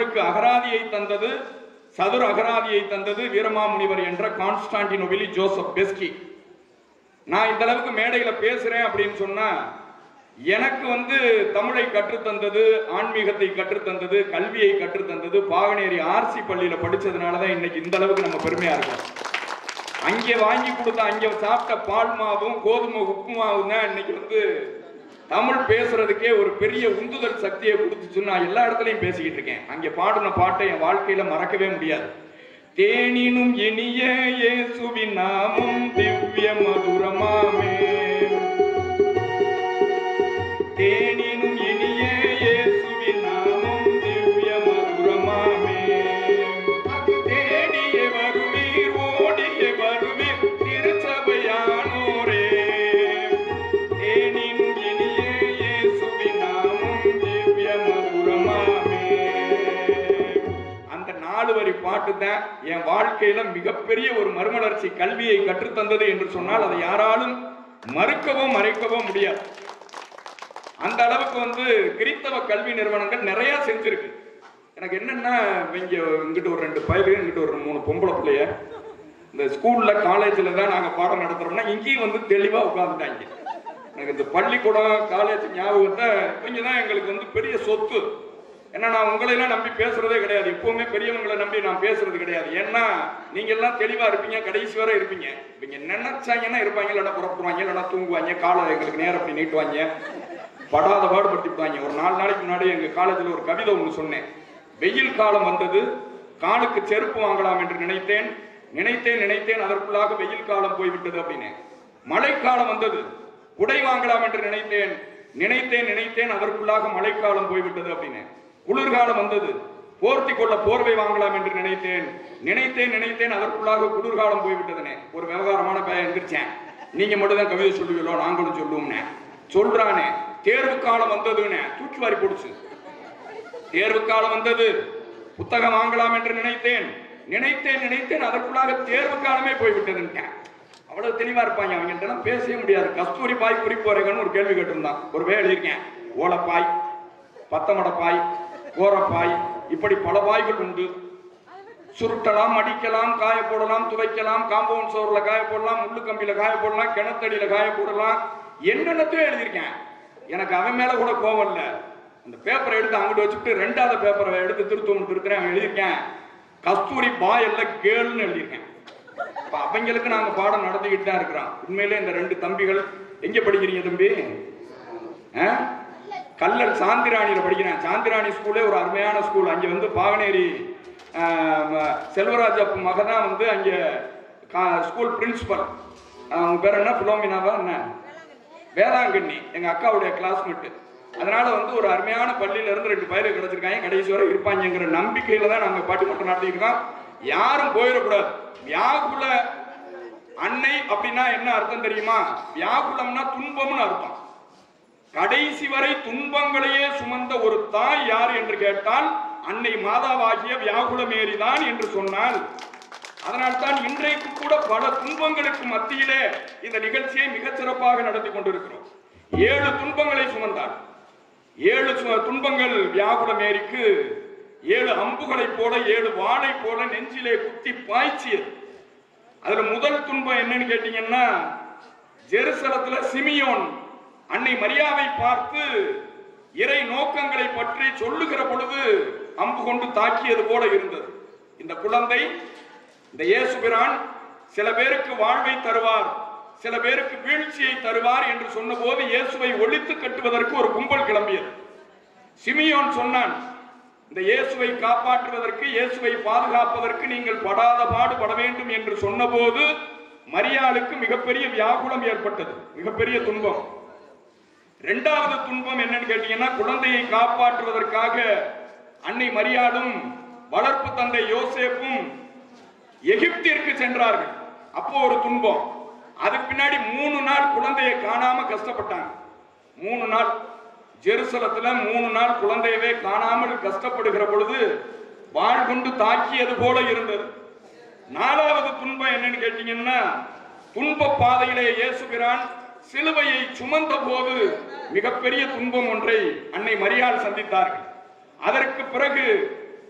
தமிழுக்கு அகராதியை தந்தது சதுர அகராதியை தந்தது வீரமாமுனிவர் என்ற கான்ஸ்டான்டினோபிலி ஜோசப் பெஸ்கி நான் இந்த அளவுக்கு மேடையில பேசுறேன் அப்படின்னு சொன்னா எனக்கு வந்து தமிழை கற்றுத்தந்தது ஆன்மீகத்தை கற்றுத்தந்தது கல்வியை கற்றுத்தந்தது பாகனேரி ஆர்சி பள்ளியில படிச்சதுனால தான் இன்னைக்கு இந்த அளவுக்கு நம்ம பெருமையா இருக்கோம் அங்கே வாங்கி கொடுத்த அங்கே சாப்பிட்ட பால் மாவும் கோதுமை உப்பு மாவும் தான் இன்னைக்கு வந்து தமிழ் பேசுறதுக்கே ஒரு பெரிய உந்துதல் சக்தியை கொடுத்துச்சுன்னு நான் எல்லா இடத்துலையும் பேசிக்கிட்டு இருக்கேன் அங்கே பாடின பாட்டை என் வாழ்க்கையில மறக்கவே முடியாது தேனினும் இனிய இயேசுவின் நாமம் திவ்ய மதுரமாமே தேனினும் இனிய இயேசுவின் நாமம் திவ்ய மதுரமாமே அது தேடிய வருவீர் ஓடிய வருவீர் திருச்சபையானோரே தேனினும் இனிய இயேசுவின் நாமம் திவ்ய மதுரமாமே அந்த நாலு வரி பாட்டு தான் என் வாழ்க்கையில மிகப்பெரிய ஒரு மறுமலர்ச்சி கல்வியை கற்றுத்தந்தது என்று சொன்னால் அதை யாராலும் மறுக்கவோ மறைக்கவோ முடியாது அந்த அளவுக்கு வந்து கிறித்தவ கல்வி நிறுவனங்கள் நிறைய செஞ்சிருக்கு எனக்கு என்னன்னா இங்க இங்கிட்ட ஒரு ரெண்டு பயலு இங்கிட்ட ஒரு மூணு பொம்பளை பிள்ளைய இந்த ஸ்கூல்ல காலேஜ்ல தான் நாங்க பாடம் நடத்துறோம்னா இங்கேயும் வந்து தெளிவா உட்காந்துட்டாங்க எனக்கு இந்த பள்ளிக்கூடம் காலேஜ் ஞாபகத்தை இவங்க தான் எங்களுக்கு வந்து பெரிய சொத்து ஏன்னா நான் உங்களை எல்லாம் நம்பி பேசுறதே கிடையாது எப்பவுமே பெரியவங்களை நம்பி நான் பேசுறது கிடையாது ஏன்னா நீங்க எல்லாம் தெளிவா இருப்பீங்க கடைசி வரை இருப்பீங்க இவங்க நினைச்சாங்கன்னா இருப்பாங்க இல்லைன்னா புறப்படுவாங்க இல்லைன்னா தூங்குவாங்க காலை எங்களுக்கு நேரம் அப்படி நீட்டுவாங்க படாத பாடுபடுத்திப்பாங்க ஒரு நாலு நாளைக்கு முன்னாடி எங்க காலேஜ்ல ஒரு கவிதை ஒன்று சொன்னேன் வெயில் காலம் வந்தது காலுக்கு செருப்பு வாங்கலாம் என்று நினைத்தேன் நினைத்தேன் நினைத்தேன் அதற்குள்ளாக வெயில் காலம் போய்விட்டது அப்படின்னு மழைக்காலம் வந்தது குடை வாங்கலாம் என்று நினைத்தேன் நினைத்தேன் நினைத்தேன் அதற்குள்ளாக மழைக்காலம் போய்விட்டது அப்படின்னு குளிர்காலம் வந்தது போர்த்தி கொள்ள போர்வை வாங்கலாம் என்று நினைத்தேன் நினைத்தேன் நினைத்தேன் அதற்குள்ளாக குளிர்காலம் போய்விட்டதுனே ஒரு விவகாரமான பையன் எந்திரிச்சேன் நீங்க மட்டும் தான் கவிதை சொல்லுவீங்களோ நாங்களும் சொல்லுவோம்னே சொல்றானே தேர்வு காலம் வந்ததுன்னு தூக்கி வாரி போடுச்சு தேர்வு காலம் வந்தது புத்தகம் வாங்கலாம் என்று நினைத்தேன் நினைத்தேன் நினைத்தேன் அதற்குள்ளாக தேர்வு காலமே போய்விட்டதுன்ட்டேன் அவ்வளவு தெளிவா இருப்பாங்க அவங்க எல்லாம் பேசவே முடியாது கஸ்தூரி பாய் குறிப்போரைகன்னு ஒரு கேள்வி கேட்டிருந்தான் ஒரு வேலை இருக்கேன் ஓலப்பாய் பத்தமடப்பாய் கோரப்பாய் இப்படி பல பாய்கள் உண்டு சுருட்டலாம் மடிக்கலாம் காய போடலாம் துவைக்கலாம் காம்பவுண்ட் சோர்ல காய போடலாம் முள்ளு கம்பியில காய போடலாம் கிணத்தடியில காய போடலாம் என்னென்னத்தையும் எழுதியிருக்கேன் எனக்கு அவன் மேல கூட கோவம் இல்ல அந்த பேப்பரை எடுத்து அங்கிட்டு வச்சுட்டு ரெண்டாவது பேப்பரை எடுத்து திருத்தம் திருத்துறேன் அவன் எழுதியிருக்கேன் கஸ்தூரி பாய் இல்ல கேள்னு எழுதியிருக்கேன் இப்ப அவங்களுக்கு நாங்க பாடம் நடத்திக்கிட்டு தான் இருக்கிறோம் உண்மையிலே இந்த ரெண்டு தம்பிகள் எங்க படிக்கிறீங்க தம்பி ஆ? கல்லர் சாந்திராணியில படிக்கிறேன் சாந்திராணி ஸ்கூலே ஒரு அருமையான ஸ்கூல் அங்க வந்து பாகனேரி ஆ, ம- செல்வராஜ் அப்ப மக தான் வந்து அங்க கா- ஸ்கூல் பிரின்சிபல் அவங்க பேர் என்ன புலோமினாவா என்ன வேளாங்கண்ணி எங்க அக்காவுடைய கிளாஸ்மேட் அதனால வந்து ஒரு அருமையான பள்ளியில இருந்து ரெண்டு பயிரை கிடைச்சிருக்காங்க கடைசி வரை இருப்பாங்கங்கிற நம்பிக்கையில தான் நாங்க பட்டிமன்றம் நடத்திட்டு இருக்கோம் யாரும் போயிடக்கூடாது வியாகுல அன்னை அப்படின்னா என்ன அர்த்தம் தெரியுமா வியாகுலம்னா துன்பம்னு அர்த்தம் கடைசி வரை துன்பங்களையே சுமந்த ஒரு தாய் யார் என்று கேட்டால் அன்னை மாதாவாகிய வியாகுலமேரி தான் என்று சொன்னால் அதனால்தான் இன்றைக்கு கூட பல துன்பங்களுக்கு மத்தியிலே இந்த நிகழ்ச்சியை மிகச் சிறப்பாக நடத்தி கொண்டிருக்கிறோம் ஏழு துன்பங்களை சுமந்தார் ஏழு சு- துன்பங்கள் வியாகுலமேரிக்கு ஏழு அம்புகளைப் போல ஏழு வாளை போல நெஞ்சிலே குத்தி பாய்ச்சியது அதுல முதல் துன்பம் என்னன்னு கேட்டீங்கன்னா ஜெருசலத்துல சிமியோன் அன்னை மரியாவை பார்த்து இறை நோக்கங்களை பற்றி சொல்லுகிற பொழுது அம்பு கொண்டு தாக்கியது போல இருந்தது இந்த குழந்தை இந்த இயேசுபிரான் சில பேருக்கு வாழ்வை தருவார் சில பேருக்கு வீழ்ச்சியை தருவார் என்று சொன்னபோது இயேசுவை ஒழித்து கட்டுவதற்கு ஒரு கும்பல் கிளம்பியது சிமியோன் சொன்னான் இந்த இயேசுவை காப்பாற்றுவதற்கு இயேசுவை பாதுகாப்பதற்கு நீங்கள் படாத பாடுபட வேண்டும் என்று சொன்னபோது மரியாளுக்கு மிகப்பெரிய வியாகுலம் ஏற்பட்டது மிகப்பெரிய துன்பம் இரண்டாவது துன்பம் என்னன்னு கேட்டீங்கன்னா குழந்தையை காப்பாற்றுவதற்காக அன்னை மரியாளும் வளர்ப்பு தந்தை யோசேப்பும் எகிப்திற்கு சென்றார்கள் அப்போ ஒரு துன்பம் அதுக்கு பின்னாடி மூணு நாள் குழந்தையை காணாம கஷ்டப்பட்டாங்க மூணு நாள் ஜெருசலத்துல மூணு நாள் குழந்தையவே காணாமல் கஷ்டப்படுகிற பொழுது வாழ் கொண்டு தாக்கியது போல இருந்தது நாலாவது துன்பம் என்னன்னு கேட்டீங்கன்னா துன்ப பாதையிலே இயேசுகிறான் சிலுவையை சுமந்த போது மிகப்பெரிய துன்பம் ஒன்றை அன்னை மரியாள் சந்தித்தார்கள் அதற்கு பிறகு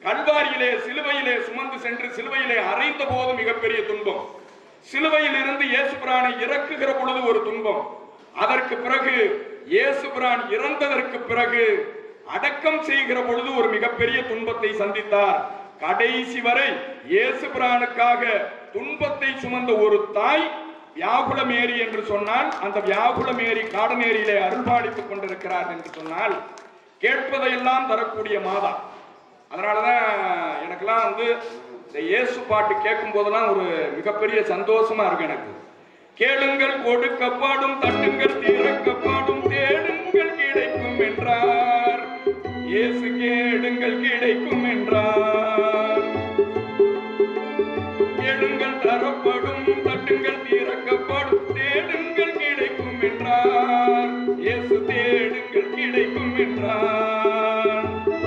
கல்வாரியிலே சிலுவையிலே சுமந்து சென்று சிலுவையிலே அறைந்த போது மிகப்பெரிய துன்பம் சிலுவையில் இருந்து இயேசுபிரானை இறக்குகிற பொழுது ஒரு துன்பம் அதற்கு பிறகு இயேசுபிரான் இறந்ததற்கு பிறகு அடக்கம் செய்கிற பொழுது ஒரு மிகப்பெரிய துன்பத்தை சந்தித்தார் கடைசி வரை இயேசுபிரானுக்காக துன்பத்தை சுமந்த ஒரு தாய் வியாகுலமேரி என்று சொன்னால் அந்த வியாகுலமேரி காடநேரியிலே அருள்பாலித்துக் கொண்டிருக்கிறார் என்று சொன்னால் கேட்பதையெல்லாம் தரக்கூடிய மாதா அதனாலதான் எனக்கெல்லாம் வந்து இந்த இயேசு பாட்டு கேட்கும் போதெல்லாம் ஒரு மிகப்பெரிய சந்தோஷமா இருக்கு எனக்கு கேளுங்கள் கொடுக்கப்பாடும் தட்டுங்கள் திறக்கப்பாடும் தேடுங்கள் கிடைக்கும் என்றார் இயேசு கேளுங்கள் கிடைக்கும் என்றார் கேளுங்கள் தரப்படும் தட்டுங்கள் திறக்கப்படும் தேடுங்கள் கிடைக்கும் என்றார் இயேசு தேடுங்கள் கிடைக்கும் என்றார்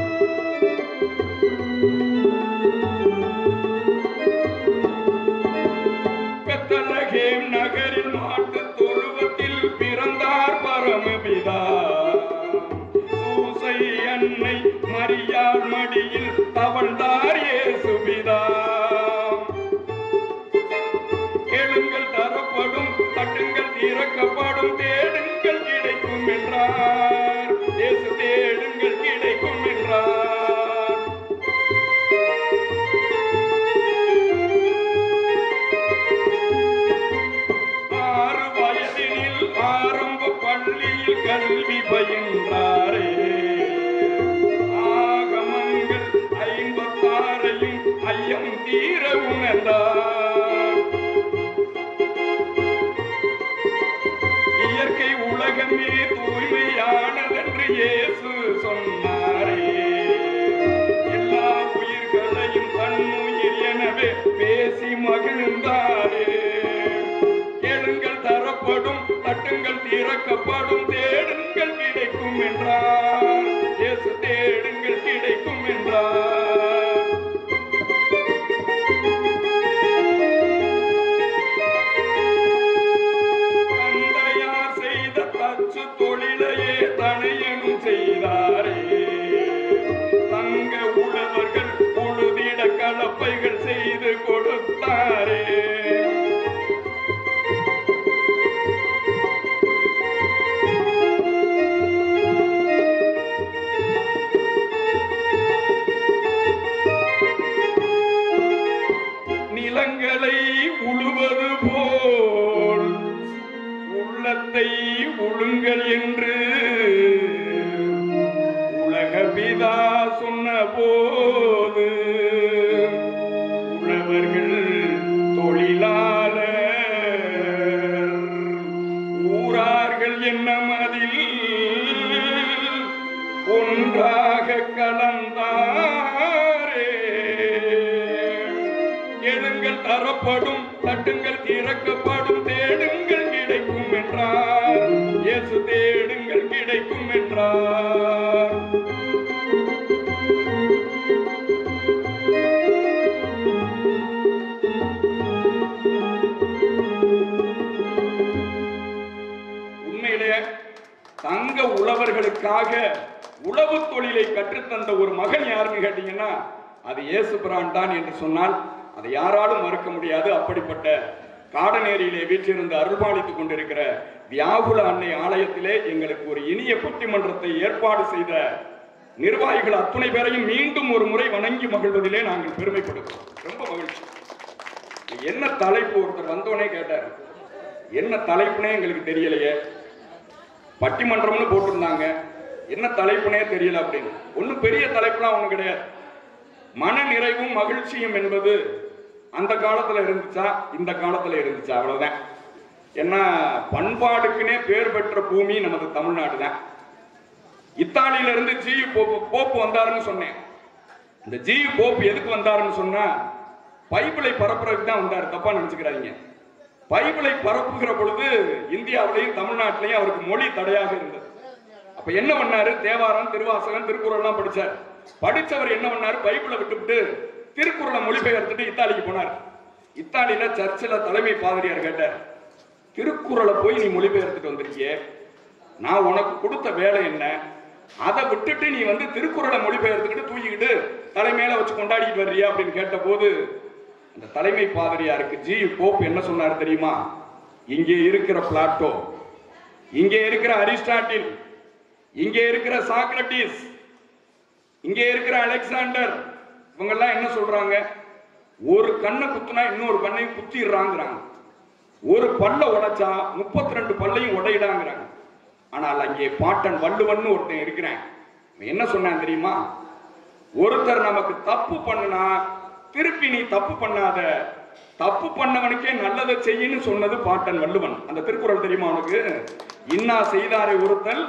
பெத்தலகேம் நகரில் மாட்டு தொழுவத்தில் பிறந்தார் பரமபிதா சூசை அன்னை மரியாள் மடியில் தவழ்ந்தார் இயேசுபிதா கேளுங்கள் தரப்படும் தட்டுங்கள் திறக்கப்படும் தேடுங்கள் கிடைக்கும் என்றார் இயேசு தேடுங்கள் கிடைக்கும் என்றார் ஆறு வயதினில் ஆரம்ப பள்ளியில் கல்வி பயின்றாரே ஆகமங்கள் ஐம்பத்தாறையும் ஐயம் தீர உணர்ந்தார் இயற்கை உலகமே தூய்மையானதென்று இயேசு சொன்னாரே எல்லா உயிர்களையும் தன்னுயிர் எனவே பேசி மகிழ்ந்தாரே கேளுங்கள் தரப்படும் தட்டுங்கள் திறக்கப்படும் தேடுங்கள் கிடைக்கும் என்றார் இயேசு தேடுங்கள் கிடைக்கும் என்றார் தந்தையார் செய்த தச்சு தொழிலையே தனையனும் செய்தாரே தங்க உழவர்கள் உழுதிட கலப்பைகள் செய்து கொடுத்தாரே நிலங்களை உழுவது போல் உள்ளத்தை உழுங்கள் என்று உலக பிதா சொன்ன போது உழவர்கள் தொழிலாளர் ஊரார்கள் என்னமதில் ஒன்றாக கலந்தாரே எழுங்கள் தரப்படும் தட்டுங்கள் திறக்கப்படும் தேடுங்கள் கிடைக்கும் என்றார் இயேசு தேடுங்கள் கிடைக்கும் என்றார் உண்மையிலே தங்க உழவர்களுக்காக உழவு தொழிலை கற்றுத்தந்த ஒரு மகன் யாருன்னு கேட்டீங்கன்னா அது இயேசு பிரான் தான் என்று சொன்னால் அதை யாராலும் மறுக்க முடியாது அப்படிப்பட்ட காடநேரியிலே வீற்றிருந்து அருள்பாலித்துக் கொண்டிருக்கிற வியாகுல அன்னை ஆலயத்திலே எங்களுக்கு ஒரு இனிய பட்டிமன்றத்தை ஏற்பாடு செய்த நிர்வாகிகள் அத்துணை பேரையும் மீண்டும் ஒரு முறை வணங்கி மகிழ்வதிலே நாங்கள் பெருமைப்படுகிறோம் ரொம்ப மகிழ்ச்சி என்ன தலைப்பு ஒருத்தர் வந்தோடனே கேட்டார் என்ன தலைப்புனே எங்களுக்கு தெரியலையே பட்டிமன்றம்னு போட்டிருந்தாங்க என்ன தலைப்புனே தெரியல அப்படின்னு ஒன்றும் பெரிய தலைப்புலாம் ஒன்றும் கிடையாது மன நிறைவும் மகிழ்ச்சியும் என்பது அந்த காலத்துல இருந்துச்சா இந்த காலத்துல இருந்துச்சா அவ்வளவுதான் ஏன்னா பண்பாடுக்குனே பேர் பெற்ற பூமி நமது தமிழ்நாடு தான் இத்தாலியில இருந்து ஜி போப்பு போப்பு வந்தாருன்னு சொன்னேன் இந்த ஜி போப்பு எதுக்கு வந்தாருன்னு சொன்னா பைபிளை பரப்புறதுக்கு தான் வந்தார் தப்பா நினைச்சுக்கிறாதீங்க பைபிளை பரப்புகிற பொழுது இந்தியாவிலையும் தமிழ்நாட்டிலையும் அவருக்கு மொழி தடையாக இருந்தது அப்ப என்ன பண்ணாரு தேவாரம் திருவாசகம் திருக்குறள் எல்லாம் படிச்சார் படிச்சவர் என்ன பண்ணாரு பைபிளை விட்டுவிட்டு திருக்குறளை மொழிபெயர்த்துட்டு இத்தாலிக்கு போனார் இத்தாலியில சர்ச்சில் தலைமை பாதிரியார் கேட்டார் திருக்குறளை போய் நீ மொழிபெயர்த்துட்டு வந்திருக்கியே நான் உனக்கு கொடுத்த வேலை என்ன அதை விட்டுட்டு நீ வந்து திருக்குறளை மொழிபெயர்த்துக்கிட்டு தூக்கிக்கிட்டு தலைமையில வச்சு கொண்டாடிட்டு வர்றியா அப்படின்னு கேட்டபோது அந்த தலைமை பாதிரியாருக்கு ஜி போப் என்ன சொன்னார் தெரியுமா இங்கே இருக்கிற பிளாட்டோ இங்கே இருக்கிற அரிஸ்டாட்டில் இங்கே இருக்கிற சாக்ரட்டிஸ் இங்கே இருக்கிற அலெக்சாண்டர் இவங்கெல்லாம் என்ன சொல்றாங்க ஒரு கண்ணை குத்துனா இன்னொரு கண்ணையும் குத்திடுறாங்கிறாங்க ஒரு பல்ல உடைச்சா முப்பத்தி ரெண்டு பல்லையும் உடையிடாங்கிறாங்க ஆனால் அங்கே பாட்டன் வள்ளுவன்னு ஒருத்தன் இருக்கிறேன் அவன் என்ன சொன்னான் தெரியுமா ஒருத்தர் நமக்கு தப்பு பண்ணுனா திருப்பி நீ தப்பு பண்ணாத தப்பு பண்ணவனுக்கே நல்லதை செய்யின்னு சொன்னது பாட்டன் வள்ளுவன் அந்த திருக்குறள் தெரியுமா உனக்கு இன்னா செய்தாரை ஒருத்தல்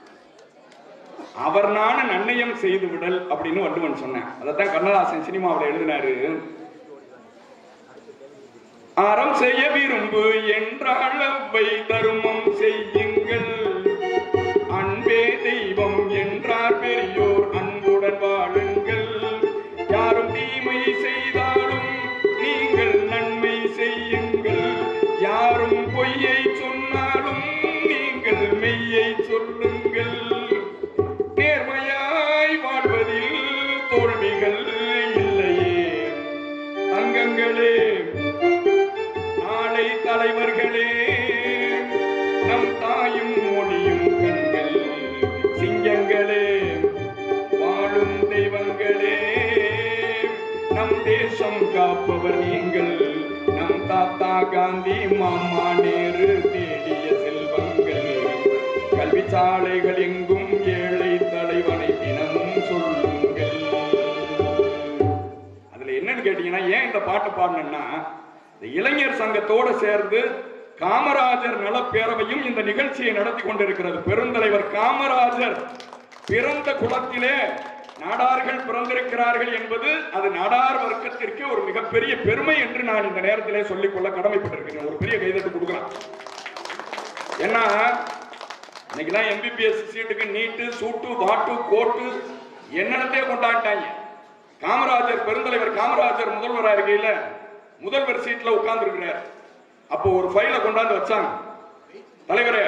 அவர் நான நன்னயம் செய்து விடல் அப்படின்னு வள்ளுவன் சொன்னேன் அதைத்தான் கண்ணதாசன் சினிமாவில் எழுதினாரு அறம் செய்ய விரும்பு என்றால் அவ்வை தருமம் செய்யுங்கள் அன்பே தெய்வம் என்றார் பெரியோர் அன்புடன் வாழுங்கள் யாரும் தீமை செய்தாலும் நீங்கள் நன்மை செய்யுங்கள் யாரும் பொய்யை சொன்னாலும் நீங்கள் மெய்யை சொல்லுங்கள் நேர்மையாய் வாழ்வதில் தோல்விகள் இல்லையே தங்கங்களே நாளை தலைவர்களே நம் தாயும் மொழியும் கண்கள் சிங்கங்களே வாழும் தெய்வங்களே நம் தேசம் காப்பவர் நீங்கள் நம் தாத்தா காந்தி மாமா நேரு தேடிய செல்வங்கள் கல்வி சாலைகள் எங்கும் ஏழை தலைவனை தினமும் சொல்லுங்கள் அதுல என்னன்னு கேட்டீங்கன்னா ஏன் இந்த பாட்டு பாடினேன்னா இந்த இளைஞர் சங்கத்தோட சேர்ந்து காமராஜர் நலப்பேரவையும் இந்த நிகழ்ச்சியை நடத்தி கொண்டிருக்கிறது பெருந்தலைவர் காமராஜர் பிறந்த குலத்திலே நாடார்கள் பிறந்திருக்கிறார்கள் என்பது அது நாடார் வர்க்கத்திற்கு ஒரு மிகப்பெரிய பெருமை என்று நான் இந்த நேரத்திலே சொல்லிக்கொள்ள கடமைப்பட்டிருக்கிறேன் ஒரு பெரிய கைதட்டு கொடுக்கலாம் ஏன்னா இன்னைக்கெல்லாம் எம்பிபிஎஸ் சீட்டுக்கு நீட்டு சூட்டு வாட்டு கோட்டு என்னென்னத்தையே கொண்டாண்டாங்க காமராஜர் பெருந்தலைவர் காமராஜர் முதல்வராக இருக்கையில முதல்வர் சீட்ல உட்கார்ந்து இருக்கிறார் அப்போ ஒரு ஃபைலை கொண்டாந்து வச்சாங்க தலைவரே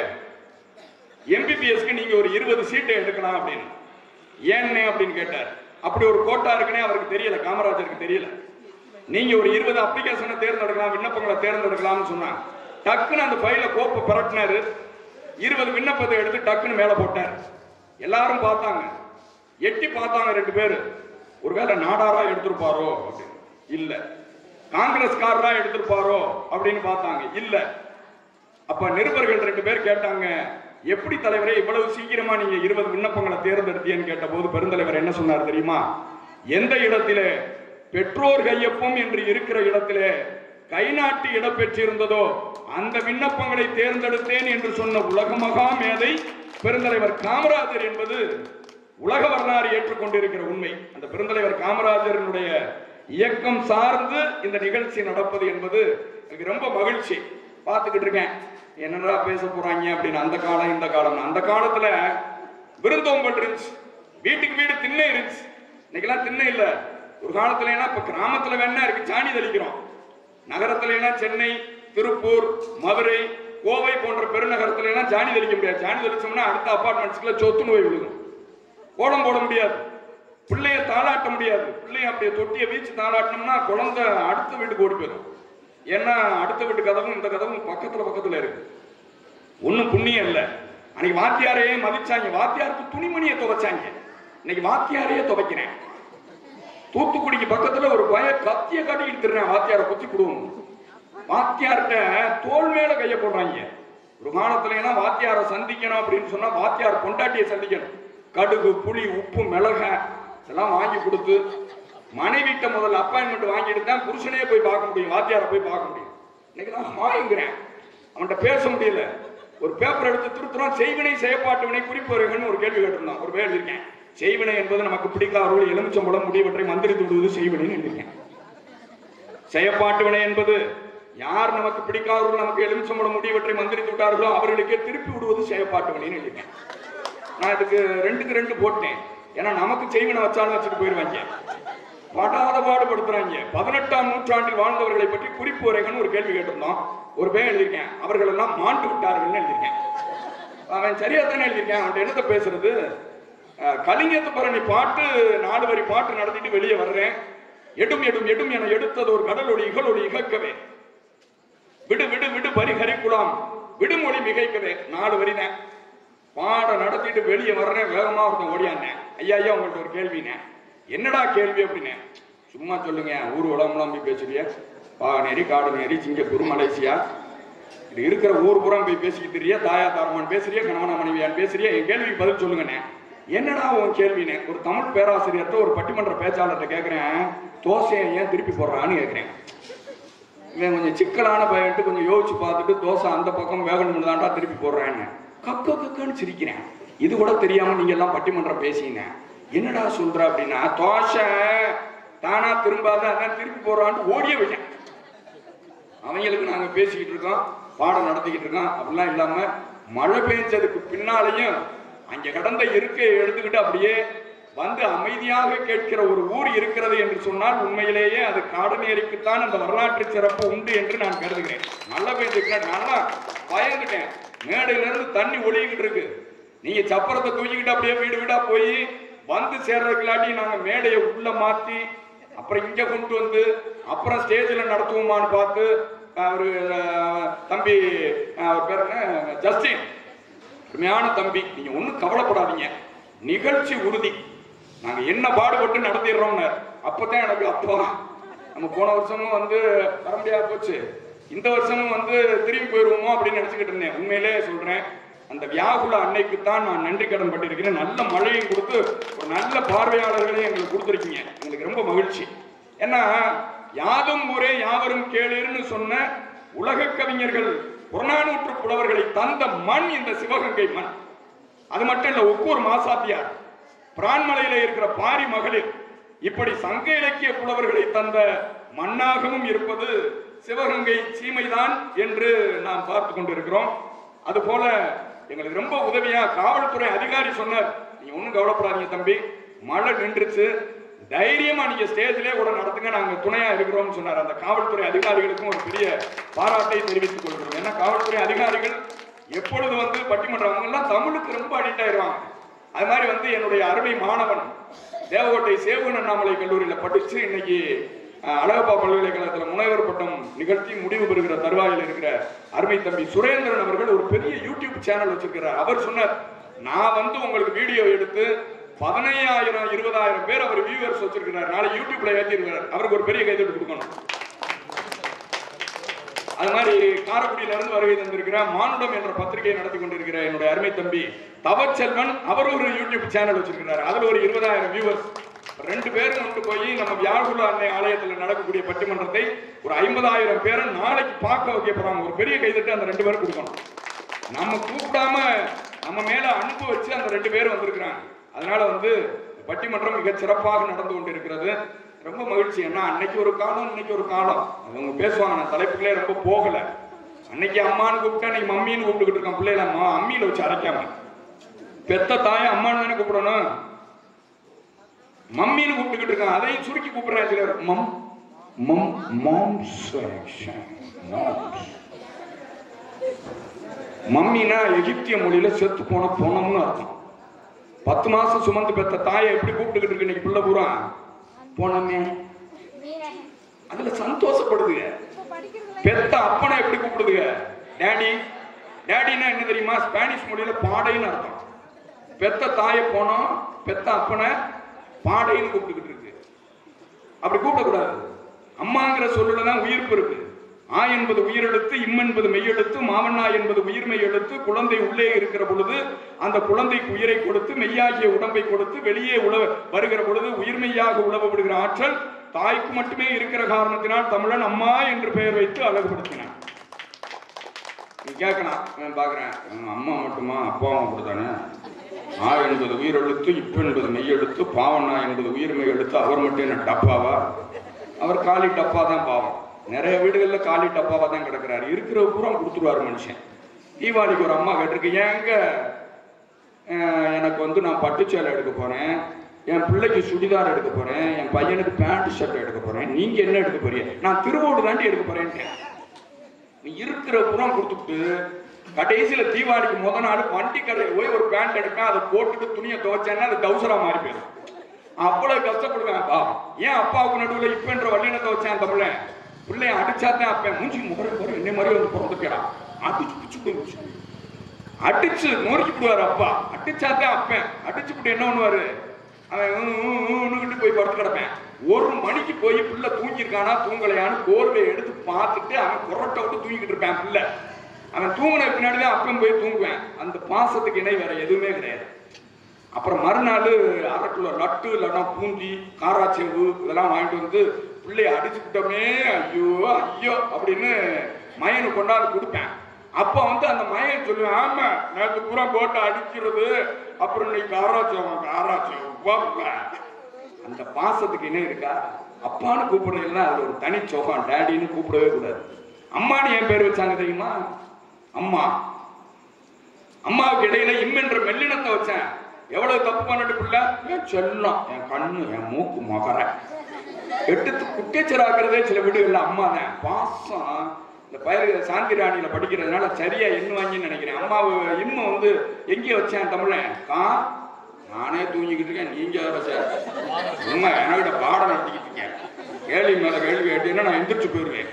எம்பிபிஎஸ்க்கு நீங்க ஒரு இருபது சீட்டை எடுக்கலாம் அப்படின்னு ஏன்னே அப்படின்னு கேட்டார் அப்படி ஒரு கோட்டா இருக்குன்னே அவருக்கு தெரியல காமராஜருக்கு தெரியல நீங்க ஒரு இருபது அப்ளிகேஷனை தேர்ந்தெடுக்கலாம் விண்ணப்பங்களை தேர்ந்தெடுக்கலாம்னு சொன்னாங்க டக்குன்னு அந்த ஃபைல கோப்பை பரட்டினாரு இருபது விண்ணப்பத்தை எடுத்து டக்குன்னு மேல போட்டார் எல்லாரும் பார்த்தாங்க எட்டி பார்த்தாங்க ரெண்டு பேரு ஒருவேளை நாடாரா எடுத்திருப்பாரோ அப்படின்னு இல்ல காங்கிரஸ்காரரா எடுத்திருப்பாரோ அப்படின்னு பார்த்தாங்க இல்ல அப்ப நிருபர்கள் ரெண்டு பேர் கேட்டாங்க எப்படி தலைவரே இவ்வளவு சீக்கிரமா நீங்க இருபது விண்ணப்பங்களை தேர்ந்தெடுத்தீங்கன்னு கேட்டபோது பெருந்தலைவர் என்ன சொன்னார் தெரியுமா எந்த இடத்திலே பெற்றோர் கையொப்பம் என்று இருக்கிற இடத்திலே கை நாட்டி இடம் பெற்றிருந்ததோ அந்த விண்ணப்பங்களை தேர்ந்தெடுத்தேன் என்று சொன்ன உலக மகா மேதை பெருந்தலைவர் காமராஜர் என்பது உலக வரலாறு ஏற்றுக்கொண்டிருக்கிற உண்மை அந்த பெருந்தலைவர் காமராஜரினுடைய இயக்கம் சார்ந்து இந்த நிகழ்ச்சி நடப்பது என்பது எனக்கு ரொம்ப மகிழ்ச்சி பார்த்துக்கிட்டு இருக்கேன் என்னடா பேச போறாங்க அப்படின்னு அந்த காலம் இந்த காலம் அந்த காலத்துல விருந்தோம்பல் இருந்துச்சு வீட்டுக்கு வீடு திண்ணை இருந்துச்சு இன்னைக்கெல்லாம் திண்ணை இல்ல ஒரு காலத்துல ஏன்னா இப்ப கிராமத்துல வேணா இருக்கு சாணி தெளிக்கிறோம் நகரத்துல ஏன்னா சென்னை திருப்பூர் மதுரை கோவை போன்ற பெருநகரத்துல எல்லாம் சாணி தெளிக்க முடியாது சாணி தெளிச்சோம்னா அடுத்த அபார்ட்மெண்ட்ஸ்க்குள்ள சொத்து நோய் விழுகும் கோலம் போட முடியாது பிள்ளைய தாளாட்ட முடியாது பிள்ளைய அப்படியே தொட்டியை வீச்சு தாளாட்டினோம்னா குழந்தை அடுத்த வீட்டுக்கு ஓடி போயிடும் ஏன்னா அடுத்த வீட்டு கதவும் இந்த கதவும் பக்கத்துல பக்கத்துல இருக்கு ஒண்ணும் புண்ணியம் இல்ல அன்னைக்கு வாத்தியாரையே மதிச்சாங்க வாத்தியாருக்கு துணிமணியை துவைச்சாங்க இன்னைக்கு வாத்தியாரையே துவைக்கிறேன் தூத்துக்குடிக்கு பக்கத்துல ஒரு பய கத்திய காட்டிக்கிட்டு திருறேன் வாத்தியாரை குத்தி கொடுவோம் வாத்தியார்கிட்ட தோல் மேல கைய போடுறாங்க ஒரு காலத்துல எல்லாம் வாத்தியாரை சந்திக்கணும் அப்படின்னு சொன்னா வாத்தியார் பொண்டாட்டியை சந்திக்கணும் கடுகு புளி உப்பு மிளகா இதெல்லாம் வாங்கி கொடுத்து மனைவிட்ட முதல்ல அப்பாயின்மெண்ட் வாங்கிட்டு தான் புருஷனே போய் பார்க்க முடியும் வாத்தியாரை போய் பார்க்க முடியும் இன்னைக்கு நான் ஹாய்ங்கிறேன் அவன்கிட்ட பேச முடியல ஒரு பேப்பர் எடுத்து திருத்துறோம் செய்வினை செயற்பாட்டு வினை குறிப்புரைகள்னு ஒரு கேள்வி கேட்டிருந்தான் ஒரு பேர் இருக்கேன் செய்வினை என்பது நமக்கு பிடிக்காதவர்கள் எலுமிச்சம்பழம் முடிவற்றை மந்திரித்து விடுவது செய்வினைன்னு எழுதியிருக்கேன் செயற்பாட்டு வினை என்பது யார் நமக்கு பிடிக்காதவர்கள் நமக்கு எலுமிச்சம்பழம் முடிவற்றை மந்திரித்து விட்டார்களோ அவர்களுக்கே திருப்பி விடுவது செயற்பாட்டு வினைன்னு எழுதியிருக்கேன் நான் இதுக்கு ரெண்டுக்கு ரெண்டு போட்டேன் ஏன்னா நமக்கு செய்வினை வச்சாலும் வச்சுட்டு போயிருவாங்க படாத பாடுபடுத்துறாங்க பதினெட்டாம் நூற்றாண்டில் வாழ்ந்தவர்களை பற்றி குறிப்பு உரைகள்னு ஒரு கேள்வி கேட்டிருந்தோம் ஒரு பேர் எழுதியிருக்கேன் அவர்கள் எல்லாம் மாண்டு விட்டார்கள்னு எழுதியிருக்கேன் அவன் சரியா தானே எழுதியிருக்கேன் அவன் என்னத்த பேசுறது அஹ், கலிங்கத்து பரணி பாட்டு நாலு வரி பாட்டு நடத்திட்டு வெளியே வர்றேன் எடும் எடும் எடும் என எடுத்தது ஒரு கடலொடி இகழொடி இகக்கவே விடு விடு விடு வரி ஹரிக்குலாம் விடுமொழி மிகைக்கவே நாலு வரினே பாடம் நடத்திட்டு வெளியே வர்றேன் வேகமா ஒருத்தன் ஓடியானேன் ஐயா ஐயா உங்கள்ட்ட ஒரு கேள்வினே என்னடா கேள்வி அப்படின்னே சும்மா சொல்லுங்க ஊர் உடம்புலாம் போய் பேசுறிய பாகநேரி காடுநேரி சிங்கப்பூர் மலேசியா இது இருக்கிற ஊர் புறம் போய் பேசிக்கிட்டு தெரியா தாயா தாரமான் பேசுறியா கணவன மனைவியான் பேசுறியா என் கேள்விக்கு பதில் சொல்லுங்கண்ணே என்னடா உன் கேள்வினே ஒரு தமிழ் பேராசிரியர்கிட்ட ஒரு பட்டிமன்ற பேச்சாளர்கிட்ட கேட்கிறேன் தோசையை ஏன் திருப்பி போடுறான்னு கேட்கிறேன் இவன் கொஞ்சம் சிக்கலான பையன்ட்டு கொஞ்சம் யோசிச்சு பார்த்துட்டு தோசை அந்த பக்கம் வேகணும்னு தான்டா திருப்பி போடுறேன்னு கக்க கக்கன்னு சிரிக்கிறேன் இது கூட தெரியாம நீங்க எல்லாம் பட்டிமன்றம் பேசிங்க என்னடா சொல்ற அப்படின்னா தோசை தானா திரும்பாத அதான் திருப்பி போடுறான்ட்டு ஓடியே விட்டேன் அவங்களுக்கு நாங்க பேசிக்கிட்டு இருக்கோம் பாடம் நடத்திக்கிட்டு இருக்கோம் அப்படிலாம் இல்லாம மழை பெஞ்சதுக்கு பின்னாலையும் அங்க கடந்த இருக்கையை எடுத்துக்கிட்டு அப்படியே வந்து அமைதியாக கேட்கிற ஒரு ஊர் இருக்கிறது என்று சொன்னால் உண்மையிலேயே அது காடநேரிக்குத்தான் அந்த வரலாற்று சிறப்பு உண்டு என்று நான் கருதுகிறேன் மழை பெஞ்சதுக்கு நல்லா பயந்துட்டேன் மேடையில இருந்து தண்ணி ஒழிக்கிட்டு இருக்கு நீங்க சப்பரத்தை தூக்கிக்கிட்டு அப்படியே வீடு வீடா போய் வந்து சேர்றதுக்குள்ளாட்டி நாங்க மேடையை உள்ள மாத்தி அப்புறம் இங்க கொண்டு வந்து அப்புறம் ஸ்டேஜில் நடத்துவோமான்னு பார்த்து அவரு அஹ், தம்பி அஹ், அவர் பேர் என்ன ஜஸ்டின் அருமையான தம்பி நீங்க ஒன்றும் கவலைப்படாதீங்க நிகழ்ச்சி உறுதி நாங்க என்ன பாடுபட்டு நடத்திடுறோம்னு அப்பதான் எனக்கு அப்பா நம்ம போன வருஷமும் வந்து வர முடியாது போச்சு இந்த வருஷமும் வந்து திரும்பி போயிடுவோமோ அப்படின்னு நினைச்சுக்கிட்டு இருந்தேன் உண்மையிலே சொல்றேன் அந்த வியாகுல அன்னைக்கு தான் நான் நன்றி கடன் பட்டிருக்கிறேன் நல்ல மழையும் கொடுத்து ஒரு நல்ல பார்வையாளர்களையும் எங்களுக்கு கொடுத்துருக்கீங்க எங்களுக்கு ரொம்ப மகிழ்ச்சி ஏன்னா யாதும் ஊரே யாவரும் கேளீர்னு சொன்ன உலக கவிஞர்கள் புறநானூற்று புலவர்களை தந்த மண் இந்த சிவகங்கை மண் அது மட்டும் இல்ல ஒக்கூர் மாசாத்தியார் பிரான்மலையில இருக்கிற பாரி மகளிர் இப்படி சங்க இலக்கிய புலவர்களை தந்த மண்ணாகவும் இருப்பது சிவகங்கை சீமைதான் என்று நாம் பார்த்து கொண்டிருக்கிறோம் அதுபோல எங்களுக்கு ரொம்ப உதவியா காவல்துறை அதிகாரி சொன்னார் நீங்க ஒண்ணும் கவலைப்படாதீங்க தம்பி மழை நின்றுச்சு தைரியமா நீங்க ஸ்டேஜ்லயே கூட நடத்துங்க நாங்க துணையா இருக்கிறோம்னு சொன்னார் அந்த காவல்துறை அதிகாரிகளுக்கும் ஒரு பெரிய பாராட்டை தெரிவித்துக் கொள்கிறோம் ஏன்னா காவல்துறை அதிகாரிகள் எப்பொழுது வந்து பட்டிமன்றம் அவங்க எல்லாம் தமிழுக்கு ரொம்ப அடிக்ட் ஆயிடுவாங்க அது மாதிரி வந்து என்னுடைய அருமை மாணவன் தேவகோட்டை சேவகன் அண்ணாமலை கல்லூரியில படிச்சு இன்னைக்கு அஹ், அழகப்பா பல்கலைக்கழகத்துல முனைவர் பட்டம் நிகழ்த்தி முடிவு பெறுகிற தருவாயில் இருக்கிற அருமை தம்பி சுரேந்திரன் அவர்கள் ஒரு பெரிய யூடியூப் சேனல் வச்சிருக்கிறார் அவர் சொன்னார் நான் வந்து உங்களுக்கு வீடியோ எடுத்து பதினையாயிரம் இருபதாயிரம் பேர் அவர் வியூவர்ஸ் வச்சிருக்கிறார் நாளை யூடியூப்ல ஏற்றிருக்கிறார் அவருக்கு ஒரு பெரிய கைதட்டு கொடுக்கணும் அது மாதிரி காரைக்குடியில இருந்து வருகை தந்திருக்கிற மானுடம் என்ற பத்திரிகையை நடத்தி கொண்டிருக்கிற என்னுடைய அருமை தம்பி தவச்செல்வன் அவர் ஒரு யூடியூப் சேனல் வச்சிருக்கிறார் அதுல ஒரு இருபதாயிரம் வியூவர்ஸ் ரெண்டு பேரும் கொண்டு போய் நம்ம வியாகுல அன்னை ஆலயத்தில் நடக்கக்கூடிய பட்டிமன்றத்தை ஒரு ஐம்பதாயிரம் பேரை நாளைக்கு பார்க்க வைக்க போறாங்க ஒரு பெரிய கைதட்டு அந்த ரெண்டு பேரும் கொடுக்கணும் நம்ம கூப்பிடாம நம்ம மேல அனுப்ப வச்சு அந்த ரெண்டு பேரும் வந்திருக்கிறாங்க அதனால வந்து பட்டிமன்றம் மிக சிறப்பாக நடந்து கொண்டிருக்கிறது ரொம்ப மகிழ்ச்சி ஏன்னா அன்னைக்கு ஒரு காலம் இன்னைக்கு ஒரு காலம் அது அவங்க பேசுவாங்க நான் தலைப்புகளே ரொம்ப போகல அன்னைக்கு அம்மான்னு கூப்பிட்டா இன்னைக்கு மம்மின்னு கூப்பிட்டுக்கிட்டு இருக்கான் பிள்ளைல அம்மா அம்மியில வச்சு அரைக்காம பெத்த தாயை அம்மான்னு தானே கூப்பிடணும் மம்மின்னு கூப்பிட்டுக்கிட்டு இருக்கான் அதையும் சுருக்கி கூப்பிடுறேன் சிலர் மம் மம் மாம்ஸ் மாம்ஸ் மம்மினா எகிப்திய மொழியில செத்து போன பொணம்னு அர்த்தம் பத்து மாசம் சுமந்து பெத்த தாயை எப்படி கூப்பிட்டுக்கிட்டு இருக்கு இன்னைக்கு பிள்ளை பூரா போனமே அதுல சந்தோஷப்படுதுங்க பெத்த அப்பனை எப்படி கூப்பிடுதுங்க டேடி டேடினா என்ன தெரியுமா ஸ்பானிஷ் மொழியில பாடைன்னு அர்த்தம் பெத்த தாயை போனோம் பெத்த அப்பனை பாடைன்னு கூப்பிட்டுக்கிட்டு இருக்கு அப்படி கூப்பிடக்கூடாது அம்மாங்கிற சொல்லுல தான் உயிர்ப்பு இருக்கு ஆ என்பது உயிரெழுத்து இம் என்பது மெய்யெழுத்து மாவண்ணா என்பது உயிர்மெய் எழுத்து குழந்தை உள்ளே இருக்கிற பொழுது அந்த குழந்தைக்கு உயிரை கொடுத்து மெய்யாகிய உடம்பை கொடுத்து வெளியே உழவ வருகிற பொழுது உயிர்மெய்யாக உழவ விடுகிற ஆற்றல் தாய்க்கு மட்டுமே இருக்கிற காரணத்தினால் தமிழன் அம்மா என்று பெயர் வைத்து அழகுபடுத்தினான் நீ கேட்கலாம் நான் பார்க்குறேன் அம்மா மட்டுமா அப்பாவும் அப்படித்தானே ஆ என்பது உயிரெழுத்து இப்பு என்பது மெய்யெழுத்து பாவண்ணா என்பது உயிர்மெய் எழுத்து அவர் மட்டும் என்ன டப்பாவா அவர் காலி டப்பா தான் பாவம் நிறைய வீடுகளில் காலி டப்பாவா தான் கிடக்குறாரு இருக்கிற பூரா கொடுத்துருவாரு மனுஷன் தீபாவளிக்கு ஒரு அம்மா கேட்டிருக்கு ஏங்க அஹ், எனக்கு வந்து நான் பட்டு சேலை எடுக்க போறேன் என் பிள்ளைக்கு சுடிதார் எடுக்க போறேன் என் பையனுக்கு பேண்ட் ஷர்ட் எடுக்க போறேன் நீங்க என்ன எடுக்க போறீங்க நான் திருவோடு தாண்டி எடுக்க போறேன்ட்டேன் நீ இருக்கிற புறம் கொடுத்துட்டு கடைசியில தீபாவளிக்கு முத நாள் வண்டி கடையில் போய் ஒரு பேண்ட் எடுப்பேன் அதை போட்டுட்டு துணியை துவைச்சேன்னா அது டவுசரா மாறி போயிடும் அவ்வளவு கஷ்டப்படுவேன் அப்பா ஏன் அப்பாவுக்கு நடுவுல இப்பன்ற வல்லினத்தை வச்சேன் அந்த பிள்ளை பிள்ளைய அடிச்சாதான் அப்ப மூஞ்சி முகர முறை என்னை மாதிரி வந்து பிறந்துக்கிறான் அடிச்சு பிச்சு போய் அடிச்சு நொறுக்கி விடுவாரு அப்பா அடிச்சாதான் அப்பேன் அடிச்சு விட்டு என்ன பண்ணுவாரு அவன் ஊ, ஊ, ஊன்னுகிட்டு போய் படுத்து கிடப்பேன் ஒரு மணிக்கு போய் பிள்ளை தூங்கியிருக்கானா தூங்கலையான்னு கோர்வையை எடுத்து பார்த்துட்டு அவன் குரட்டை விட்டு தூங்கிக்கிட்டு இருப்பான் பிள்ளை அவன் தூங்கின பின்னாடி தான் அப்பன் போய் தூங்குவேன் அந்த பாசத்துக்கு இணை வேற எதுவுமே கிடையாது அப்புறம் மறுநாள் அரை கிலோ லட்டு இல்லைன்னா பூந்தி காராச்சேவு இதெல்லாம் வாங்கிட்டு வந்து பிள்ளைய அடிச்சுக்கிட்டோமே ஐயோ ஐயோ அப்படின்னு மயனு கொண்டாந்து கொடுப்பேன் அப்போ வந்து அந்த மயன் சொல்லுவேன் ஆமா நேற்று பூரா போட்டு அடிக்கிறது அப்புறம் இன்னைக்கு காராச்சேவம் காராச்சேவம் அந்த பாசத்துக்கு என்ன இருக்கா அப்பான்னு கூப்பிடுறதுல அது ஒரு தனி சோகம் டேடின்னு கூப்பிடவே கூடாது அம்மான்னு என் பேர் வச்சாங்க தெரியுமா அம்மா அம்மாவுக்கு இடையில இம்மென்ற மெல்லினத்தை வச்சேன் எவ்வளவு தப்பு பண்ணிட்டு பிள்ளை என் செல்லம் என் கண்ணு என் மூக்கு மகர எடுத்து குட்டேச்சராக்கிறதே சில வீடுகள்ல அம்மா தான் பாசம் இந்த பயிர் சாந்தி ராணியில படிக்கிறதுனால சரியா எண்ணு வாங்கின்னு நினைக்கிறேன் அம்மாவு இம்ம வந்து எங்கே வச்சேன் தமிழன் கா நானே தூங்கிக்கிட்டு இருக்கேன் நீங்க வேற சார் உண்மை என்கிட்ட பாடம் நடத்திக்கிட்டு இருக்கேன் கேள்வி மேல கேள்வி கேட்டீங்கன்னா நான் எந்திரிச்சு போயிருவேன்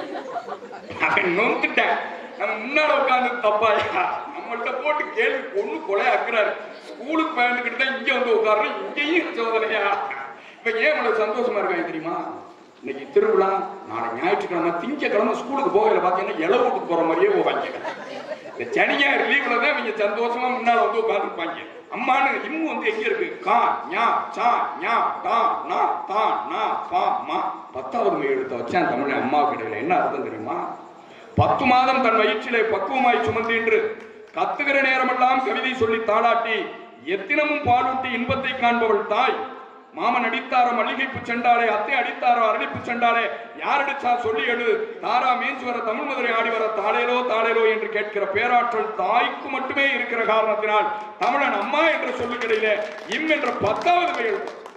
அவன் நொந்துட்டேன் நம்ம முன்னால உட்கார்ந்து தப்பாயா நம்மள்ட்ட போட்டு கேள்வி பொண்ணு கொலை அக்குறாரு ஸ்கூலுக்கு பயந்துக்கிட்டு தான் இங்க வந்து உட்கார்றேன் இங்கேயும் சோதனையா இப்ப ஏன் இவ்வளவு சந்தோஷமா இருக்காங்க தெரியுமா இன்னைக்கு திருவிழா நாளை ஞாயிற்றுக்கிழமை திங்கக்கிழமை ஸ்கூலுக்கு போகல பாத்தீங்கன்னா இளவூட்டுக்கு போற மாதிரியே போவாங்க இந்த சனிஞாயிறு லீவ்ல தான் இவங்க சந்தோஷமா முன்னால வந்து உட்காந்துருப்பாங்க அம்மானு இம்மு வந்து எங்க இருக்கு கா ஞா சா ஞா டா நா தா நா பா மா பத்தாவது மை எழுத்த வச்சேன் தமிழ் அம்மாவுக்கு இடையில என்ன அர்த்தம் தெரியுமா பத்து மாதம் தன் வயிற்றிலே பக்குவமாய் சுமந்து என்று கத்துகிற நேரமெல்லாம் கவிதை சொல்லி தாளாட்டி எத்தினமும் பாலூட்டி இன்பத்தை காண்பவள் தாய் மாமன் அடித்தாரோ மல்லிகைப்பு செண்டாலே அத்தை அடித்தாரோ அரளிப்பு செண்டாலே யார் அடிச்சா சொல்லி எடு தாரா மேய்ச்சி வர தமிழ் மதுரை ஆடி வர தாளேலோ தாளேலோ என்று கேட்கிற பேராற்றல் தாய்க்கு மட்டுமே இருக்கிற காரணத்தினால் தமிழன் அம்மா என்ற சொல்லுக்கிடையில இம் என்ற பத்தாவது பெயர்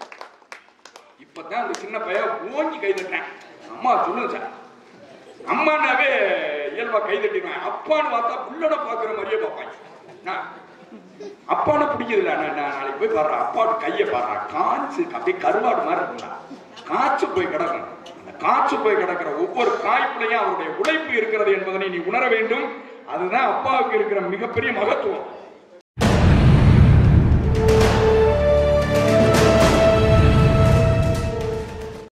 இப்பதான் அந்த சின்ன பையன் ஓங்கி கை தட்டேன் அம்மா சொல்லுங்க சார் அம்மானாவே இயல்பா கை தட்டிடுவேன் அப்பான்னு பார்த்தா புள்ளட பாக்குற மாதிரியே பார்ப்பாங்க நான் அப்பான பிடிக்குதுல நான் நான் நாளைக்கு போய் பாடுறேன் அப்பாவோட கையை பாடுறேன் காய்ச்சி அப்படியே கருவாடு மாதிரி இருக்குங்களா காய்ச்சி போய் கிடக்கணும் அந்த காய்ச்சி போய் கிடக்கிற ஒவ்வொரு காய்ப்புலையும் அவருடைய உழைப்பு இருக்கிறது என்பதனை நீ உணர வேண்டும் அதுதான் அப்பாவுக்கு இருக்கிற மிகப்பெரிய மகத்துவம்